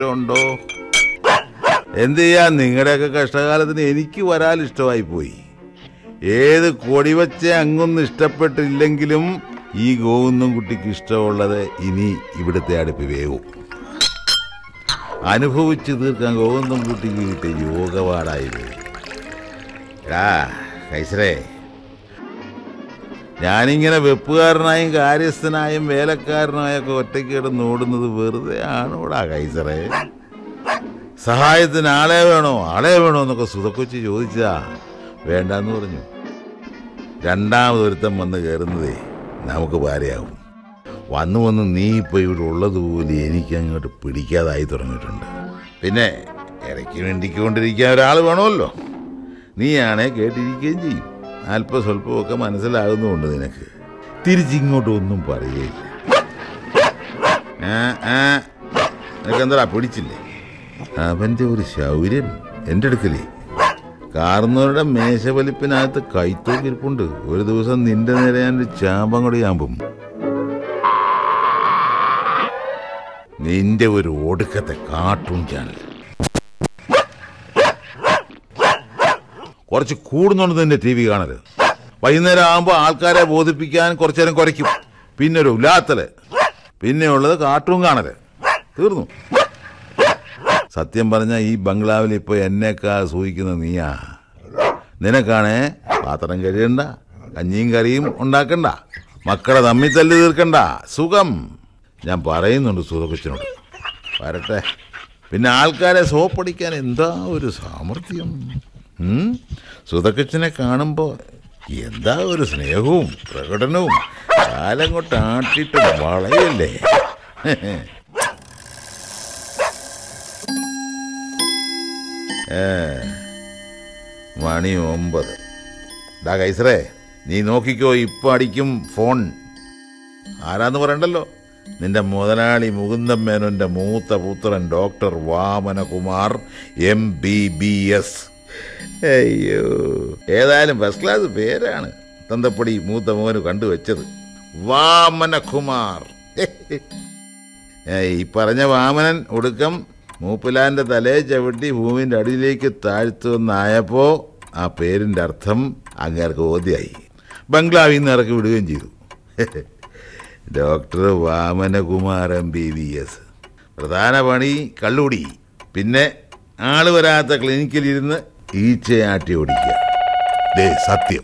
ഉണ്ടോ എന്ത് ചെയ്യാൻ നിങ്ങളുടെയൊക്കെ കഷ്ടകാലത്തിന് എനിക്ക് വരാൻ ഇഷ്ടമായി പോയി ഏത് കൊടിവച്ച അങ്ങൊന്നും ഇഷ്ടപ്പെട്ടില്ലെങ്കിലും ഈ ഗോവിന്ദൻ കുട്ടിക്ക് ഇഷ്ടമുള്ളത് ഇനി ഇവിടുത്തെ അടുപ്പ് വേവും അനുഭവിച്ചു തീർക്കാൻ ഗോവിന്ദൻ കുട്ടിക്ക് കിട്ടിയ യോഗപാടായി പോയി എടാ കൈസരേ ഞാനിങ്ങനെ വെപ്പുകാരനായും കാര്യസ്ഥനായും വേലക്കാരനായൊക്കെ ഒറ്റയ്ക്ക് കിടന്ന് ഓടുന്നത് വെറുതെ ആണോടാ കൈസറേ സഹായത്തിന് ആളെ വേണോ ആളെ വേണോ എന്നൊക്കെ സുതക്കൊച്ചി ചോദിച്ചാ വേണ്ടെന്ന് പറഞ്ഞു രണ്ടാമതൊരുത്തം വന്ന് കയറുന്നതേ നമുക്ക് ഭാര്യയാവും വന്നു വന്ന് നീ ഇപ്പൊ ഇവിടെ ഉള്ളതുപോലെ എനിക്ക് അങ്ങോട്ട് പിടിക്കാതായി തുടങ്ങിയിട്ടുണ്ട് പിന്നെ ഇടയ്ക്ക് വേണ്ടിക്കൊണ്ടിരിക്കാൻ ഒരാൾ വേണമല്ലോ നീയാണേ കേട്ടിരിക്കുകയും ചെയ്യും അല്പ സ്വല്പമൊക്കെ മനസ്സിലാകുന്നുണ്ട് നിനക്ക് തിരിച്ചിങ്ങോട്ട് ഒന്നും പറയുകയില്ല ആ, ആ, നിനക്കെന്താ പിടിച്ചില്ലേ അവന്റെ ഒരു ശൗര്യം എൻ്റെ അടുക്കലേ കാർന്നവരുടെ മേശവലിപ്പിനകത്ത് കൈത്തോക്കിരിപ്പുണ്ട് ഒരു ദിവസം നിന്റെ നേരെ ഞാൻ ഒരു ചാമ്പം കൂടി ചാമ്പും നിന്റെ ഒരു ഒടുക്കത്തെ കാർട്ടൂൺ ചാനൽ കുറച്ച് കൂടുന്നുണ്ട് നിന്റെ ടി വി കാണരുത് വൈകുന്നേരം ആകുമ്പോൾ ആൾക്കാരെ ബോധിപ്പിക്കാൻ കുറച്ചു നേരം കുറയ്ക്കും പിന്നെ ഒരു ഉലാത്തല് പിന്നെ ഉള്ളത് കാർട്ടൂൺ കാണല് തീർന്നു സത്യം പറഞ്ഞ ഈ ബംഗ്ലാവിൽ ഇപ്പൊ എന്നെക്കാ സൂഹിക്കുന്ന നീയാ നിനക്കാണേ പാത്രം കഴിയണ്ട കഞ്ഞിയും കറിയും ഉണ്ടാക്കണ്ട മക്കളെ തമ്മിൽ തല്ലി തീർക്കണ്ട സുഖം ഞാൻ പറയുന്നുണ്ട് സുഖക്കൊച്ചിനോട് വരട്ടെ പിന്നെ ആൾക്കാരെ സോപ്പടിക്കാൻ എന്താ ഒരു സാമർഥ്യം ഉം? സുധക്കൊച്ചിനെ കാണുമ്പോ എന്താ ഒരു സ്നേഹവും പ്രകടനവും കാലം കൊണ്ട് ആട്ടിട്ട് വളയല്ലേ ഏ, മണി ഒമ്പത് ഡാ കൈസറേ നീ നോക്കിക്കോ ഇപ്പൊ അടിക്കും ഫോൺ ആരാന്ന് പറയണ്ടല്ലോ നിന്റെ മുതലാളി മുകുന്ദൻ മേനോന്റെ മൂത്ത പുത്രൻ doctor Vamanakumar M B B S അയ്യോ ഏതായാലും ഫസ്റ്റ് ക്ലാസ് പേരാണ് തന്തപ്പടി മൂത്ത മോന് കണ്ടുവച്ചത് വാമനകുമാർ ഏ, ഈ പറഞ്ഞ വാമനൻ ഒടുക്കം മൂപ്പിലാന്റെ തലയെ ചവിട്ടി ഭൂമിന്റെ അടിയിലേക്ക് താഴ്ത്തുവെന്നായപ്പോ ആ പേരിന്റെ അർത്ഥം അങ്ങേർക്ക് ബോധ്യായി ബംഗ്ലാവിൽ നിന്ന് ഇറക്കി വിടുകയും ചെയ്തു doctor Vamanakumar M B B S പ്രധാന പണി കള്ളുടി പിന്നെ ആള് വരാത്ത ക്ലിനിക്കിലിരുന്ന് ഈച്ചയാട്ടി ഓടിക്കുക ദേ സത്യം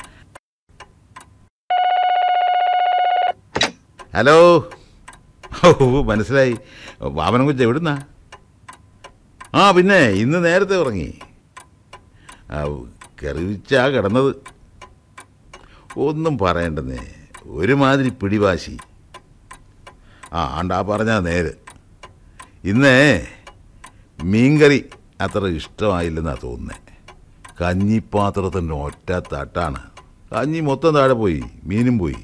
ഹലോ ഓ മനസ്സിലായി വാമനം കുച്ച എവിടുന്നാ ആ പിന്നെ ഇന്ന് നേരത്തെ ഉറങ്ങി ആ, കറിവിച്ചാ കിടന്നത് ഒന്നും പറയണ്ടെന്നേ ഒരുമാതിരി പിടിവാശി ആ ആണ്ടാ പറഞ്ഞാ നേര് ഇന്നേ മീൻകറി അത്ര ഇഷ്ടമായില്ലെന്നാ തോന്നുന്നേ കഞ്ഞിപ്പാത്രത്തിൻ്റെ ഒറ്റ തട്ടാണ് കഞ്ഞി മൊത്തം താഴെ പോയി മീനും പോയി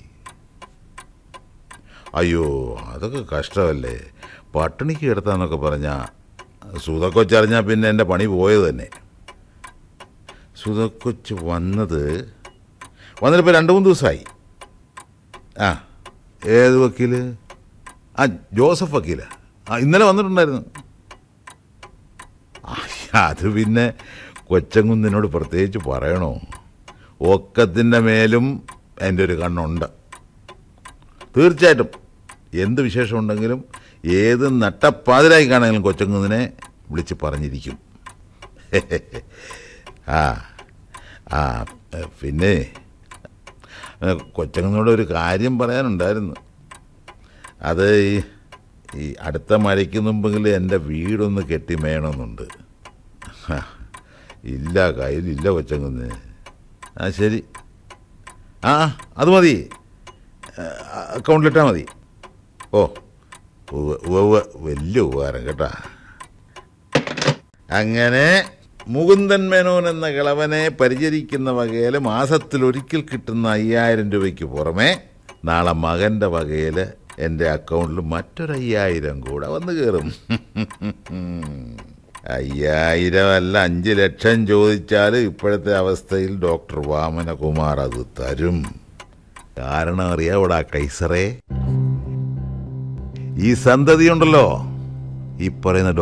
അയ്യോ അതൊക്കെ കഷ്ടമല്ലേ പട്ടിണിക്ക് കിടത്താന്നൊക്കെ പറഞ്ഞാ സുതക്കൊച്ചറിഞ്ഞാൽ പിന്നെ എൻ്റെ പണി പോയത് തന്നെ സുതക്കൊച്ച് വന്നത് വന്നിട്ടിപ്പോൾ രണ്ട് മൂന്ന് ദിവസമായി ആ ഏത് വക്കീല് ആ ജോസഫ് വക്കീല ആ ഇന്നലെ വന്നിട്ടുണ്ടായിരുന്നു ആ, അത് പിന്നെ കൊച്ചങ്കുന്നിനോട് പ്രത്യേകിച്ച് പറയണോ ഒക്കത്തിൻ്റെ മേലും എൻ്റെ ഒരു കണ്ണുണ്ട് തീർച്ചയായിട്ടും എന്ത് വിശേഷമുണ്ടെങ്കിലും ഏത് നട്ടപ്പാതിരായി കാണാമെങ്കിലും കൊച്ചങ്കുന്നിനെ വിളിച്ച് പറഞ്ഞിരിക്കും ആ ആ പിന്നെ കൊച്ചങ്ങനോട് ഒരു കാര്യം പറയാനുണ്ടായിരുന്നു അത് ഈ ഈ അടുത്ത മഴയ്ക്ക് മുമ്പെങ്കിലും എൻ്റെ വീടൊന്ന് കെട്ടി മേണമെന്നുണ്ട് ഹാ, ഇല്ല കയ്യിലില്ല കൊച്ചങ്ങന്ന് ആ ശരി ആ അത് മതി അക്കൗണ്ടിലിട്ടാൽ മതി ഓ ഉവ്വ് ഉവ്വ് വലിയ ഉപകാരം കേട്ടാ അങ്ങനെ മുകുന്ദൻ മേനോൻ എന്ന കിളവനെ പരിചരിക്കുന്ന വകയിൽ മാസത്തിലൊരിക്കൽ കിട്ടുന്ന അയ്യായിരം രൂപയ്ക്ക് പുറമെ നാളെ മകന്റെ വകയിൽ എൻ്റെ അക്കൗണ്ടിൽ മറ്റൊരു അയ്യായിരം കൂടെ വന്നു കയറും അയ്യായിരം അല്ല അഞ്ച് ലക്ഷം ചോദിച്ചാൽ ഇപ്പോഴത്തെ അവസ്ഥയിൽ ഡോക്ടർ വാമനകുമാർ അത് തരും കാരണം അറിയാവൂടാ കൈസറേ ഈ സന്തതിയുണ്ടല്ലോ ഈ പറയുന്ന